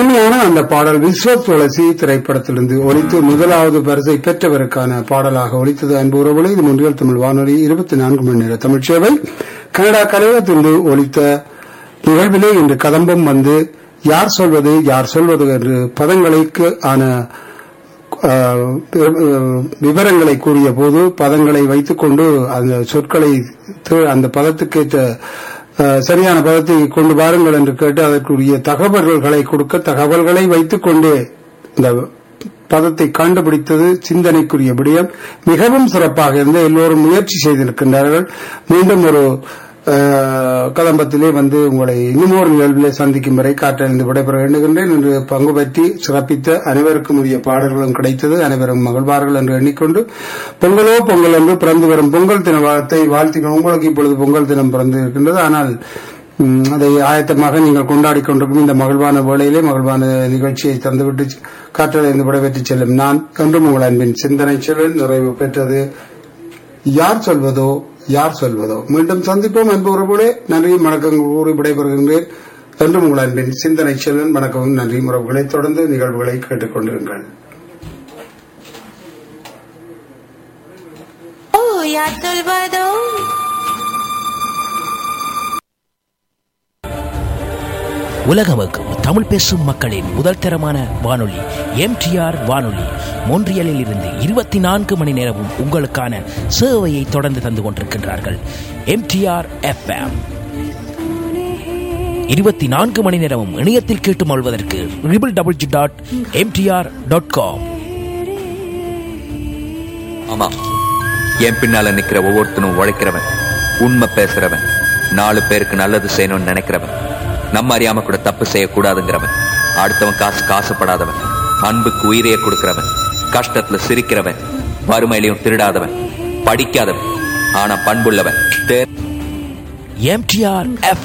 இனிமையான அந்த பாடல் விஸ்வ துளசி திரைப்படத்திலிருந்து ஒலித்து முதலாவது பரிசை பெற்றவருக்கான பாடலாக ஒலித்தது அன்பு உறவுகளை இது முன்றியல் தமிழ் வானொலி இருபத்தி நான்கு மணி நேர தமிழ் சேவை கனடா கலையகத்திலிருந்து ஒலித்த நிகழ்விலே இன்று கதம்பம் வந்து யார் சொல்வது யார் சொல்வது என்று பதங்களுக்கு ஆன ஆஹ், விவரங்களை கூறிய போது பதங்களை வைத்துக்கொண்டு அந்த சொற்களை தி- அந்த பதத்துக்கேற்ற ஆஹ், சரியான பதத்தை கொண்டு வாருங்கள் என்று கேட்டு அதற்குரிய தகவல்களை கொடுக்க தகவல்களை வைத்துக்கொண்டு இந்த பதத்தை கண்டுபிடித்தது சிந்தனைக்குரிய விடயம் மிகவும் சிறப்பாக இருந்து எல்லோரும் முயற்சி செய்திருக்கின்றார்கள் மீண்டும் ஒரு ஆஹ், கதம்பத்திலே வந்து உங்களை இன்னும் ஒரு நிகழ்விலே சந்திக்கும் வரை காற்றறிந்து விடைபெற வேண்டுகின்றேன் என்று பங்கு பற்றி சிறப்பித்த அனைவருக்கும் உரிய பாடல்களும் கிடைத்தது அனைவரும் மகிழ்வார்கள் என்று எண்ணிக்கொண்டு பொங்கலோ பொங்கல் என்று பிறந்து வரும் பொங்கல் தின வாழ்த்தை வாழ்த்திக்கணும் உங்களுக்கு இப்பொழுது பொங்கல் தினம் பிறந்து இருக்கின்றது ஆனால் ம், அதை ஆயத்தமாக நீங்கள் கொண்டாடி கொண்டிருக்கும் இந்த மகிழ்வான வேளையிலே மகிழ்வான நிகழ்ச்சியை தந்துவிட்டு காற்றறிந்து விடைபெற்று செல்லும் நான் என்றும் உங்கள் அன்பின் சிந்தனை செல்வன் நிறைவு பெற்றது யார் சொல்வதோ யார் சொல்வதோ மீண்டும் சந்திப்போம் அன்பு உறவுகளே நன்றி வணக்கம் கூறி விடைபெறுகின்றேன் என்றும் உங்கள் அன்பின் சிந்தனை செல்வன் வணக்கமும் நன்றி உறவுகளை தொடர்ந்து நிகழ்வுகளை கேட்டுக்கொண்டிருங்கள் ஓ யார் சொல்வதோ உலகமுக்கும் தமிழ் பேசும் மக்களின் முதல் தரமான வானொலி எம்டிஆர் வானொலி மொன்றியலில் இருந்து இருபத்தி நான்கு மணி நேரமும் உங்களுக்கான சேவையை தொடர்ந்து தந்து கொண்டிருக்கின்றார்கள் எம்டிஆர் எஃப்எம் இருபத்தி நான்கு மணி நேரமும் இணையத்தில் கேட்டு மொழ்வதற்கு triple double G dot MTR dot com ஆமா என் பின்னால நிக்கிற ஒவ்வொருத்தனும் உழைக்கிறவன் உண்மை பேசுறவன் நாலு பேருக்கு நல்லது செய்யணும்னு நினைக்கிறவன் நம்ம அறியாம கூட தப்பு செய்யக்கூடாதுங்கிறவன் அடுத்தவன் காசு காசுப்படாதவன் அன்புக்கு உயிரையே கொடுக்கிறவன் கஷ்டத்துல சிரிக்கிறவன் வறுமையிலையும் திருடாதவன் படிக்காதவன் ஆனா பண்புள்ளவன் தே எம்டிஆர் எஃப்